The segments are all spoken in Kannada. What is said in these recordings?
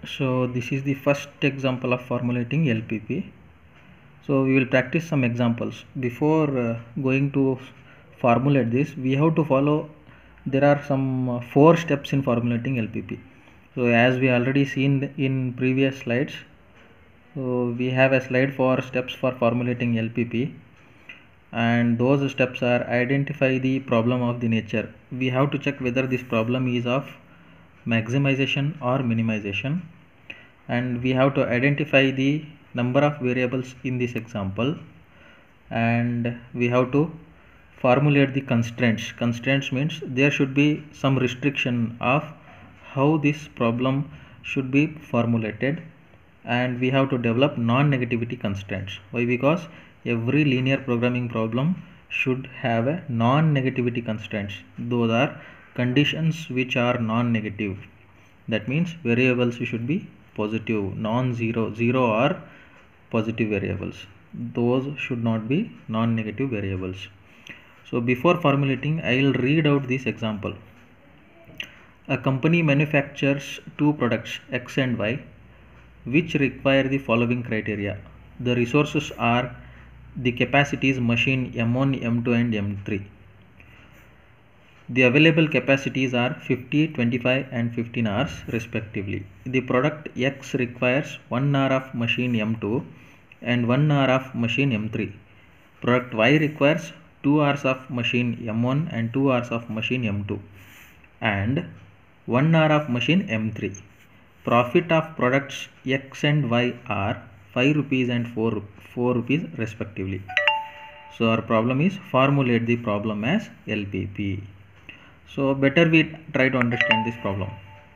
So this is the first example of formulating LPP. So we will practice some examples. Before uh, going to formulate this, we have to follow. There are some uh, four steps in formulating LPP. So as we already seen in previous slides, so we have a slide for steps for formulating LPP and those steps are identify the problem of the nature. We have to check whether this problem is of maximization or minimization and we have to identify the number of variables in this example and we have to formulate the constraints constraints means there should be some restriction of how this problem should be formulated and we have to develop non-negativity constraints why because every linear programming problem should have a non-negativity constraints those are conditions which are non-negative that means variables should be positive non-zero zero or positive variables those should not be non-negative variables so before formulating i will read out this example a company manufactures two products x and y which require the following criteria the resources are the capacities machine m1 m2 and m3 the available capacities are 50 25 and 15 hours respectively the product x requires 1 hour of machine m2 and 1 hour of machine m3 product y requires 2 hours of machine m1 and 2 hours of machine m2 and 1 hour of machine m3 profit of products x and y are 5 rupees and 4 4 rupees respectively so our problem is formulate the problem as lpp so better we try to understand this problem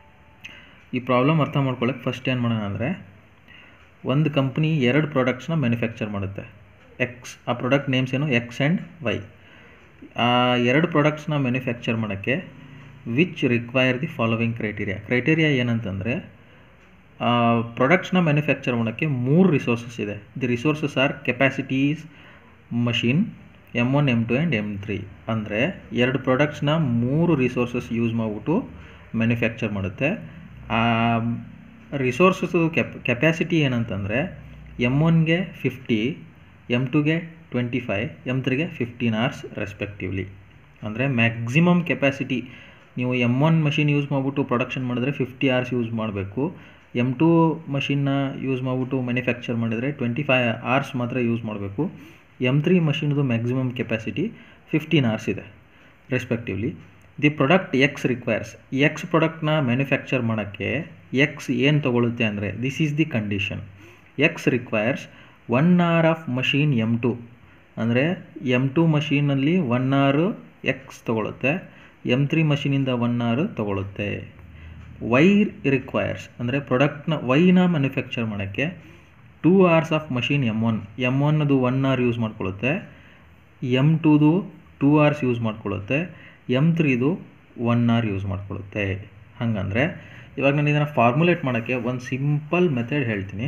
ಈ ಪ್ರಾಬ್ಲಮ್ ಅರ್ಥ ಮಾಡ್ಕೊಳ್ಳೋಕೆ ಫಸ್ಟ್ ಏನು ಮಾಡೋಣ ಅಂದರೆ ಒಂದು ಕಂಪ್ನಿ ಎರಡು ಪ್ರಾಡಕ್ಟ್ಸ್ನ ಮ್ಯಾನುಫ್ಯಾಕ್ಚರ್ ಮಾಡುತ್ತೆ ಎಕ್ಸ್ ಆ ಪ್ರಾಡಕ್ಟ್ ನೇಮ್ಸ್ ಏನು ಎಕ್ಸ್ ಆ್ಯಂಡ್ ವೈ ಆ ಎರಡು ಪ್ರಾಡಕ್ಟ್ಸ್ನ ಮ್ಯಾನುಫ್ಯಾಕ್ಚರ್ ಮಾಡೋಕ್ಕೆ which require the following criteria criteria ಏನಂತಂದರೆ ಪ್ರಾಡಕ್ಟ್ಸ್ನ ಮ್ಯಾನುಫ್ಯಾಕ್ಚರ್ ಮಾಡೋಕ್ಕೆ ಮೂರು ರಿಸೋರ್ಸಸ್ ಇದೆ the resources are capacities machine M one M two and M three ಅಂದರೆ ಎರಡು ಪ್ರಾಡಕ್ಟ್ಸ್ನ ಮೂರು ರಿಸೋರ್ಸಸ್ ಯೂಸ್ ಮಾಡಿಬಿಟ್ಟು ಮ್ಯಾನುಫ್ಯಾಕ್ಚರ್ ಮಾಡುತ್ತೆ ಆ ರಿಸೋರ್ಸಸ್ಸು ಕೆಪ್ ಕೆಪ್ಯಾಸಿಟಿ ಏನಂತಂದರೆ ಎಮ್ ಒನ್ಗೆ ಫಿಫ್ಟಿ ಎಮ್ ಟುಗೆ ಟ್ವೆಂಟಿ ಫೈವ್ ಎಮ್ ತ್ರೀಗೆ ಫಿಫ್ಟೀನ್ ಅವರ್ಸ್ ರೆಸ್ಪೆಕ್ಟಿವ್ಲಿ ಅಂದರೆ ಮ್ಯಾಕ್ಸಿಮಮ್ ಕೆಪ್ಯಾಸಿಟಿ ನೀವು ಎಮ್ ಒನ್ ಮಷಿನ್ ಯೂಸ್ ಮಾಡಿಬಿಟ್ಟು ಪ್ರೊಡಕ್ಷನ್ ಮಾಡಿದ್ರೆ ಫಿಫ್ಟಿ ಅವರ್ಸ್ ಯೂಸ್ ಮಾಡಬೇಕು ಎಮ್ ಟು ಮಷಿನ್ನ ಯೂಸ್ ಮಾಡಿಬಿಟ್ಟು ಮ್ಯಾನುಫ್ಯಾಕ್ಚರ್ ಮಾಡಿದರೆ ಟ್ವೆಂಟಿ ಫೈವ್ ಅವರ್ಸ್ ಮಾತ್ರ ಯೂಸ್ ಮಾಡಬೇಕು ಎಮ್ ತ್ರೀ ಮಷಿನ್ದು ಮ್ಯಾಕ್ಸಿಮಮ್ ಕೆಪಾಸಿಟಿ ಫಿಫ್ಟೀನ್ ಅವರ್ಸ್ ಇದೆ respectively the product X requires X ಪ್ರಾಡಕ್ಟ್ನ ಮ್ಯಾನುಫ್ಯಾಕ್ಚರ್ ಮಾಡೋಕ್ಕೆ ಎಕ್ಸ್ ಏನು ತೊಗೊಳುತ್ತೆ ಅಂದರೆ this is the condition X requires one hour of machine M two ಅಂದರೆ ಎಮ್ ಟು ಮಷೀನಲ್ಲಿ ಒನ್ ಅವರು ಎಕ್ಸ್ ತೊಗೊಳುತ್ತೆ ಎಮ್ ತ್ರೀ ಮಷೀನಿಂದ ಒನ್ ಅವರ್ ತೊಗೊಳುತ್ತೆ ವೈ ರಿಕ್ವೈರ್ಸ್ ಅಂದರೆ ಪ್ರಾಡಕ್ಟ್ನ ವೈನ ಮ್ಯಾನುಫ್ಯಾಕ್ಚರ್ ಮಾಡೋಕ್ಕೆ two hours of machine M one M ಒನ್ನದು ಒನ್ ಅವರ್ ಯೂಸ್ ಮಾಡ್ಕೊಳ್ಳುತ್ತೆ ಎಮ್ ಟೂದು ಟೂ ಅವರ್ಸ್ ಯೂಸ್ ಮಾಡ್ಕೊಳ್ಳುತ್ತೆ ಎಮ್ ತ್ರೀದು ಒನ್ ಅವರ್ ಯೂಸ್ ಮಾಡ್ಕೊಳ್ಳುತ್ತೆ ಹಾಗಂದರೆ ಇವಾಗ ನಾನು ಇದನ್ನು ಫಾರ್ಮುಲೇಟ್ ಮಾಡೋಕ್ಕೆ ಒಂದು ಸಿಂಪಲ್ ಮೆಥಡ್ ಹೇಳ್ತೀನಿ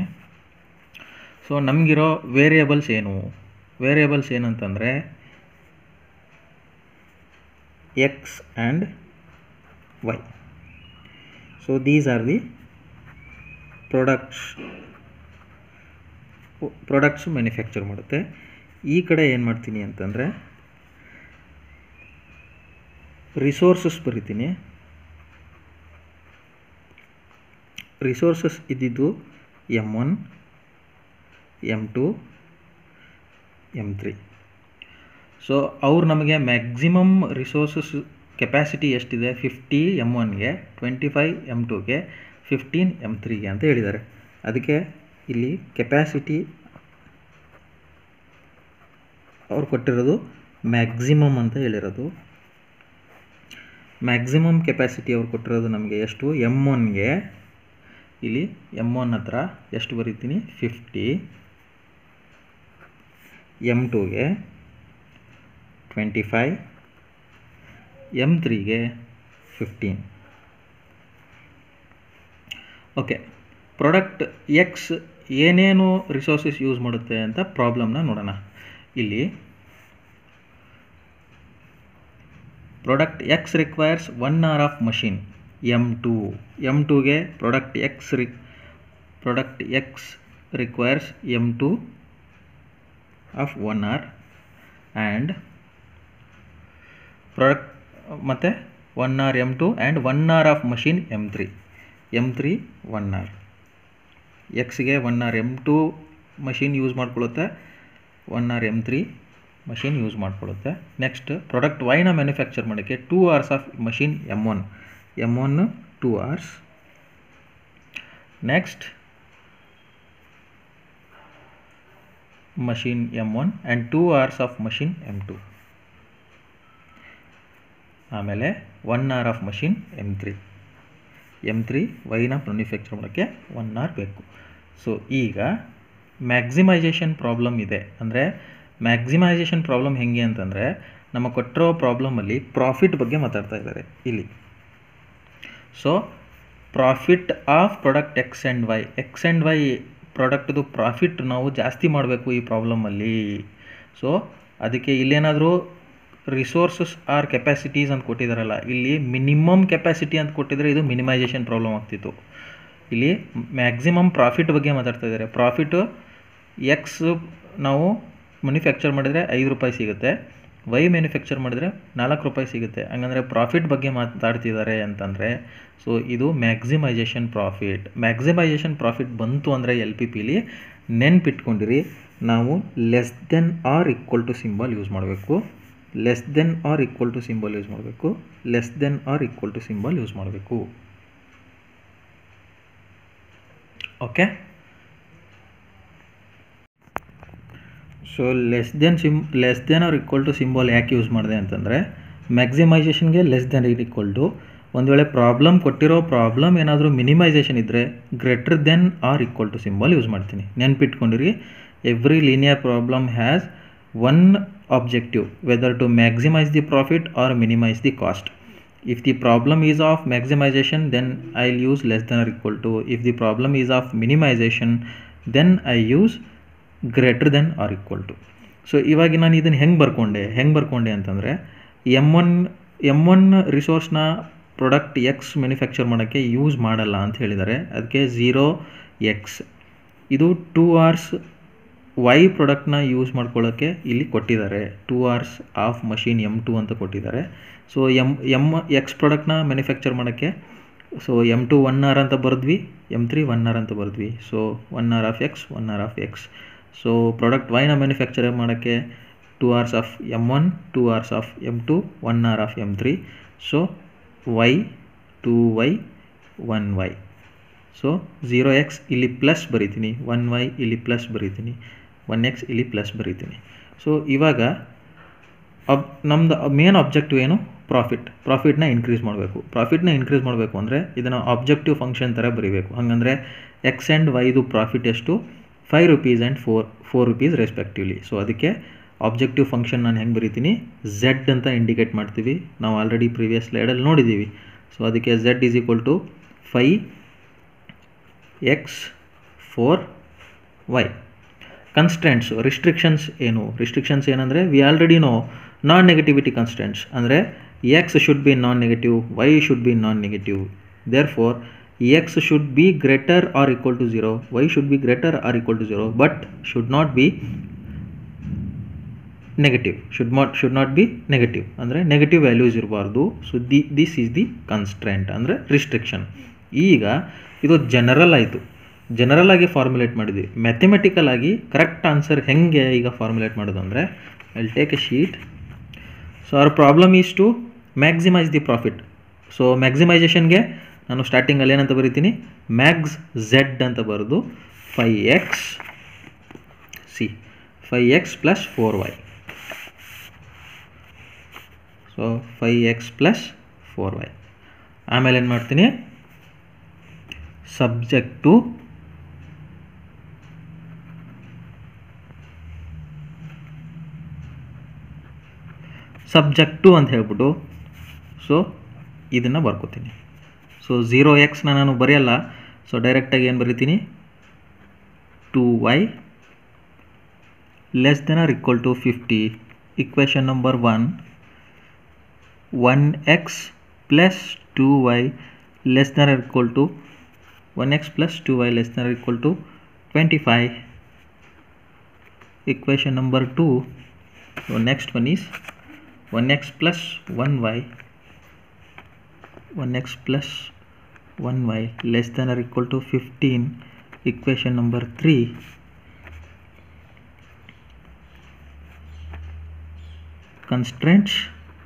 ಸೊ ನಮಗಿರೋ ವೇರಿಯಬಲ್ಸ್ ಏನು ವೇರಿಯಬಲ್ಸ್ ಏನಂತಂದರೆ X and Y so these are the products products manufacture ಮಾಡುತ್ತೆ ಈ ಕಡೆ ಏನು ಮಾಡ್ತೀನಿ ಅಂತಂದರೆ ರಿಸೋರ್ಸಸ್ ಬರಿತೀನಿ ರಿಸೋರ್ಸಸ್ ಇದ್ದಿದ್ದು M one M two M three so ಅವ್ರು ನಮಗೆ ಮ್ಯಾಕ್ಸಿಮಮ್ ರಿಸೋರ್ಸಸ್ ಕೆಪ್ಯಾಸಿಟಿ ಎಷ್ಟಿದೆ ಫಿಫ್ಟಿ ಎಮ್ ಒನ್ಗೆ ಟ್ವೆಂಟಿ ಫೈವ್ ಎಮ್ ಟುಗೆ ಫಿಫ್ಟೀನ್ ಎಮ್ ತ್ರೀಗೆ ಅಂತ ಹೇಳಿದ್ದಾರೆ ಅದಕ್ಕೆ ಇಲ್ಲಿ ಕೆಪ್ಯಾಸಿಟಿ ಅವ್ರು ಕೊಟ್ಟಿರೋದು ಮ್ಯಾಕ್ಸಿಮಮ್ ಅಂತ ಹೇಳಿರೋದು ಮ್ಯಾಕ್ಸಿಮಮ್ ಕೆಪ್ಯಾಸಿಟಿ ಅವ್ರು ಕೊಟ್ಟಿರೋದು ನಮಗೆ ಎಷ್ಟು ಎಮ್ ಒನ್ಗೆ ಇಲ್ಲಿ ಎಮ್ ಒನ್ ಹತ್ರ ಎಷ್ಟು ಬರೀತೀನಿ ಫಿಫ್ಟಿ ಎಮ್ ಟೂಗೆ ಟ್ವೆಂಟಿ ಫೈವ್ ಎಮ್ ತ್ರೀಗೆ ಫಿಫ್ಟೀನ್ ಓಕೆ ಪ್ರಾಡಕ್ಟ್ ಎಕ್ಸ್ ಏನೇನು ರಿಸೋರ್ಸಸ್ ಯೂಸ್ ಮಾಡುತ್ತೆ ಅಂತ ಪ್ರಾಬ್ಲಮ್ನ ನೋಡೋಣ ಇಲ್ಲಿ product X requires one hour of machine M two M ಟುಗೆ ಪ್ರಾಡಕ್ಟ್ ಎಕ್ಸ್ ರಿ product X requires M2 of 1 hour and product ಮತ್ತು one hour M two and one hour of machine M three M three one hour ಎಕ್ಸ್ಗೆ one hour M two machine use ಮಾಡ್ಕೊಳ್ಳುತ್ತೆ one hour M three machine use ಮಾಡ್ಕೊಳ್ಳುತ್ತೆ ನೆಕ್ಸ್ಟ್ ಪ್ರಾಡಕ್ಟ್ ವೈನ ಮ್ಯಾನುಫ್ಯಾಕ್ಚರ್ ಮಾಡೋಕ್ಕೆ two hours of machine M one M one two hours next machine M1 and 2 hours of machine M2 ಆಮೇಲೆ one hour of machine M three M three ವೈನ ಮ್ಯಾನುಫ್ಯಾಕ್ಚರ್ ಮಾಡೋಕ್ಕೆ ಒನ್ ಅವರ್ ಬೇಕು ಸೊ ಈಗ ಮ್ಯಾಕ್ಸಿಮೈಸೇಷನ್ ಪ್ರಾಬ್ಲಮ್ ಇದೆ ಅಂದರೆ ಮ್ಯಾಕ್ಸಿಮೈಸೇಷನ್ ಪ್ರಾಬ್ಲಮ್ ಹೆಂಗೆ ಅಂತಂದರೆ ನಮ್ಮ ಕೊಟ್ಟಿರೋ ಪ್ರಾಬ್ಲಮಲ್ಲಿ ಪ್ರಾಫಿಟ್ ಬಗ್ಗೆ ಮಾತಾಡ್ತಾ ಇದ್ದಾರೆ ಇಲ್ಲಿ so profit of product X and Y X and Y ಪ್ರಾಡಕ್ಟ್ದು ಪ್ರಾಫಿಟ್ ನಾವು ಜಾಸ್ತಿ ಮಾಡಬೇಕು ಈ ಪ್ರಾಬ್ಲಮಲ್ಲಿ ಸೊ ಅದಕ್ಕೆ ಇಲ್ಲೇನಾದರೂ ರಿಸೋರ್ಸಸ್ ಆರ್ ಕೆಪಾಸಿಟೀಸ್ ಅಂತ ಕೊಟ್ಟಿದ್ದಾರಲ್ಲ ಇಲ್ಲಿ ಮಿನಿಮಮ್ ಕೆಪಾಸಿಟಿ ಅಂತ ಕೊಟ್ಟಿದ್ರೆ ಇದು ಮಿನಿಮೈಸೇಷನ್ ಪ್ರಾಬ್ಲಮ್ ಆಗ್ತಿತ್ತು ಇಲ್ಲಿ ಮ್ಯಾಕ್ಸಿಮಮ್ ಪ್ರಾಫಿಟ್ ಬಗ್ಗೆ ಮಾತಾಡ್ತಾ ಇದ್ದಾರೆ ಪ್ರಾಫಿಟು ಎಕ್ಸ್ ನಾವು ಮ್ಯಾನುಫ್ಯಾಕ್ಚರ್ ಮಾಡಿದರೆ ಐದು ರೂಪಾಯಿ ಸಿಗುತ್ತೆ ವೈ ಮ್ಯಾನುಫ್ಯಾಕ್ಚರ್ ಮಾಡಿದರೆ ನಾಲ್ಕು ರೂಪಾಯಿ ಸಿಗುತ್ತೆ ಹಂಗಂದರೆ ಪ್ರಾಫಿಟ್ ಬಗ್ಗೆ ಮಾತಾಡ್ತಿದ್ದಾರೆ ಅಂತಂದರೆ ಸೊ ಇದು ಮ್ಯಾಕ್ಸಿಮೈಸೇಷನ್ ಪ್ರಾಫಿಟ್ ಮ್ಯಾಕ್ಸಿಮೈಸೇಷನ್ ಪ್ರಾಫಿಟ್ ಬಂತು ಅಂದರೆ ಎಲ್ ಪಿ ಪಿಲಿ ನೆನ್ಪಿಟ್ಕೊಂಡಿರಿ ನಾವು less than or equal to symbol use ಮಾಡಬೇಕು less than or equal to symbol use ಮಾಡಬೇಕು less than or equal to symbol use ಮಾಡಬೇಕು ಓಕೆ ಸೊ ಲೆಸ್ ದೆನ್ ಸಿಮ್ less than or equal to symbol ಯಾಕೆ ಯೂಸ್ ಮಾಡಿದೆ ಅಂತಂದರೆ ಮ್ಯಾಕ್ಸಿಮೈಸೇಷನ್ಗೆ less than it equal to ಒಂದು ವೇಳೆ ಪ್ರಾಬ್ಲಮ್ ಕೊಟ್ಟಿರೋ ಪ್ರಾಬ್ಲಮ್ ಏನಾದರೂ ಮಿನಿಮೈಸೇಷನ್ ಇದ್ದರೆ greater than or equal to symbol use ಮಾಡ್ತೀನಿ ನೆನ್ಪಿಟ್ಕೊಂಡಿರಿ every linear problem has one objective whether to maximize the profit or minimize the cost if the problem is of maximization then i'll use less than or equal to if the problem is of minimization then i use greater than or equal to so ಇವಾಗ ನಾನು ಇದನ್ನು ಹೆಂಗೆ ಬರ್ಕೊಂಡೆ ಹೆಂಗೆ ಬರ್ಕೊಂಡೆ ಅಂತಂದರೆ ಎಮ್ ಒನ್ ಎಮ್ ಒನ್ ರಿಸೋರ್ಸ್ನ ಪ್ರಾಡಕ್ಟ್ ಎಕ್ಸ್ ಮ್ಯಾನುಫ್ಯಾಕ್ಚರ್ ಮಾಡೋಕ್ಕೆ ಯೂಸ್ ಮಾಡಲ್ಲ ಅಂತ ಹೇಳಿದ್ದಾರೆ ಅದಕ್ಕೆ ಝೀರೋ ಎಕ್ಸ್ ಇದು ಟೂ ಅವರ್ಸ್ ವೈ ಪ್ರಾಡಕ್ಟ್ನ ಯೂಸ್ ಮಾಡ್ಕೊಳ್ಳೋಕ್ಕೆ ಇಲ್ಲಿ ಕೊಟ್ಟಿದ್ದಾರೆ two hours of machine M two ಅಂತ ಕೊಟ್ಟಿದ್ದಾರೆ ಸೊ ಎಮ್ ಎಮ್ ಎಕ್ಸ್ ಪ್ರಾಡಕ್ಟ್ನ ಮ್ಯಾನುಫ್ಯಾಕ್ಚರ್ ಮಾಡೋಕ್ಕೆ so M two one hour ಅಂತ ಬರೆದ್ವಿ ಎಮ್ ತ್ರೀ ಒನ್ ಆರ್ ಅಂತ ಬರೆದ್ವಿ so one hour of X one hour of X so product ವೈನ ಮ್ಯಾನುಫ್ಯಾಕ್ಚರ್ ಮಾಡೋಕ್ಕೆ two hours of M one two hours of M two one hour of M three so Y two Y one Y so zero X ಇಲ್ಲಿ ಪ್ಲಸ್ ಬರಿತೀನಿ ಒನ್ ವೈ ಇಲ್ಲಿ ಪ್ಲಸ್ ಬರಿತೀನಿ ಒನ್ ಎಕ್ಸ್ ಇಲ್ಲಿ ಪ್ಲಸ್ ಬರಿತೀನಿ ಸೊ ಇವಾಗ ಅಬ್ ನಮ್ದು ಮೇನ್ ಆಬ್ಜೆಕ್ಟಿವ್ ಏನು ಪ್ರಾಫಿಟ್ ಪ್ರಾಫಿಟ್ನ ಇನ್ಕ್ರೀಸ್ ಮಾಡಬೇಕು ಪ್ರಾಫಿಟ್ನ ಇನ್ಕ್ರೀಸ್ ಮಾಡಬೇಕು ಅಂದರೆ ಇದನ್ನು ಆಬ್ಜೆಕ್ಟಿವ್ ಫಂಕ್ಷನ್ ಥರ ಬರೀಬೇಕು ಹಾಗಂದರೆ ಎಕ್ಸ್ ಆ್ಯಂಡ್ ವೈದು ಪ್ರಾಫಿಟ್ ಎಷ್ಟು five rupees and four four rupees respectively so ಅದಕ್ಕೆ ಆಬ್ಜೆಕ್ಟಿವ್ ಫಂಕ್ಷನ್ ನಾನು ಹೆಂಗೆ ಬರಿತೀನಿ ಝೆಡ್ ಅಂತ ಇಂಡಿಕೇಟ್ ಮಾಡ್ತೀವಿ ನಾವು ಆಲ್ರೆಡಿ ಪ್ರೀವಿಯಸ್ ಸ್ಲೈಡಲ್ಲಿ ನೋಡಿದ್ದೀವಿ ಸೊ ಅದಕ್ಕೆ Z is equal to five X four Y constants restrictions ಏನು ರಿಸ್ಟ್ರಿಕ್ಷನ್ಸ್ ಏನಂದರೆ we already know non negativity constants ಅಂದರೆ X should be non negative Y should be non negative therefore X should be greater or equal to zero Y should be greater or equal to zero but should not be negative should not should not be negative ಅಂದರೆ ನೆಗೆಟಿವ್ ವ್ಯಾಲ್ಯೂಸ್ ಇರಬಾರ್ದು so the this is the constraint ಅಂದರೆ ರಿಸ್ಟ್ರಿಕ್ಷನ್ ಈಗ ಇದು ಜನರಲ್ ಆಯಿತು ಜನರಲ್ ಆಗಿ ಫಾರ್ಮುಲೇಟ್ ಮಾಡಿದ್ವಿ ಮ್ಯಾಥಮೆಟಿಕಲ್ ಆಗಿ ಕರೆಕ್ಟ್ ಆನ್ಸರ್ ಹೆಂಗೆ ಈಗ ಫಾರ್ಮುಲೇಟ್ ಮಾಡೋದು ಅಂದರೆ I'll take a sheet so ಅವ್ರ problem is to maximise the profit so ಮ್ಯಾಕ್ಸಿಮೈಸೇಷನ್ಗೆ ನಾನು ಸ್ಟಾರ್ಟಿಂಗಲ್ಲಿ ಏನಂತ ಬರಿತೀನಿ ಮ್ಯಾಕ್ಸ್ ಝೆಡ್ ಅಂತ ಬರೆದು ಫೈ ಎಕ್ಸ್ ಸಿ five X plus four Y so five X plus four Y ಆಮೇಲೆ ಏನು ಮಾಡ್ತೀನಿ ಸಬ್ಜೆಕ್ಟ್ ಟು ಸಬ್ಜೆಕ್ಟು ಅಂತ ಹೇಳ್ಬಿಟ್ಟು ಸೊ ಇದನ್ನು ಬರ್ಕೋತೀನಿ ಸೊ ಝೀರೋ ಎಕ್ಸ್ನ ನಾನು ಬರೆಯಲ್ಲ ಸೊ ಡೈರೆಕ್ಟಾಗಿ ಏನು ಬರಿತೀನಿ two Y less than or equal to fifty equation number one one X plus two Y less than or equal to 1x plus 2y less than or equal to 25 equation number 2 so next one is 1x plus 1y 1x plus 1y less than or equal to 15 equation number 3 constraints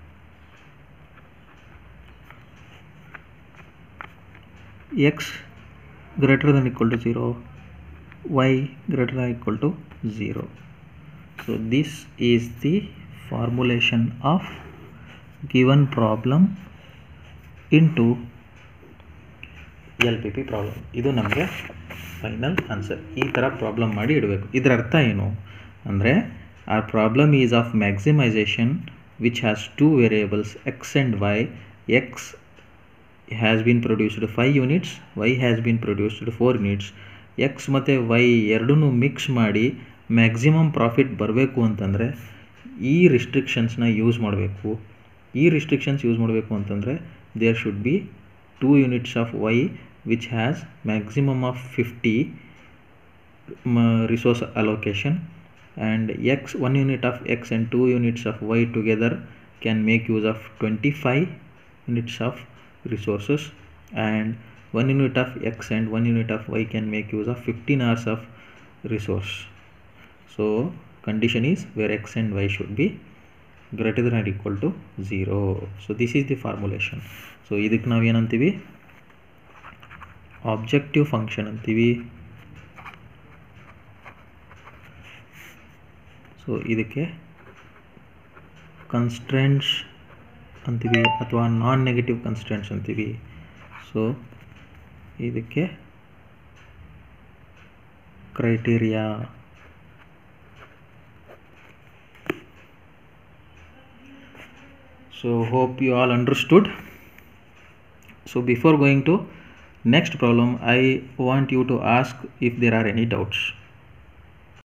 x greater than equal to 0 y greater than equal to 0 so this is the formulation of given problem into L P P problem ಇದು ನಮಗೆ ಫೈನಲ್ ಆನ್ಸರ್ ಈ ಥರ ಪ್ರಾಬ್ಲಮ್ ಮಾಡಿ ಇಡಬೇಕು ಇದರ ಅರ್ಥ ಏನು ಅಂದರೆ our problem is of maximisation which has two variables X and Y X has been produced five units Y has been produced four units X ಮತ್ತು ವೈ ಎರಡೂ ಮಿಕ್ಸ್ ಮಾಡಿ ಮ್ಯಾಕ್ಸಿಮಮ್ ಪ್ರಾಫಿಟ್ ಬರಬೇಕು ಅಂತಂದರೆ ಈ ರಿಸ್ಟ್ರಿಕ್ಷನ್ಸ್ನ ಯೂಸ್ ಮಾಡಬೇಕು ಈ ರಿಸ್ಟ್ರಿಕ್ಷನ್ಸ್ ಯೂಸ್ ಮಾಡಬೇಕು ಅಂತಂದರೆ there should be two units of Y which has maximum of fifty resource allocation and X one unit of X and two units of Y together can make use of twenty five units of resources and 1 unit of x and 1 unit of y can make use of 15 hours of resource so condition is where x and y should be greater than or equal to 0 so this is the formulation so ಇದಕ್ಕೆ ನಾವು ಏನಂತೀವಿ ಆಬ್ಜೆಕ್ಟಿವ್ ಫಂಕ್ಷನ್ ಅಂತೀವಿ ಸೊ ಇದಕ್ಕೆ ಕನ್ಸ್ಟ್ರೆಂಟ್ಸ್ ಅಂತೀವಿ ಅಥವಾ ನಾನ್ ನೆಗೆಟಿವ್ ಕನ್ಸ್ಟೆಂಟ್ಸ್ ಅಂತೀವಿ ಸೊ ಇದಕ್ಕೆ criteria so hope you all understood so before going to next problem i want you to ask if there are any doubts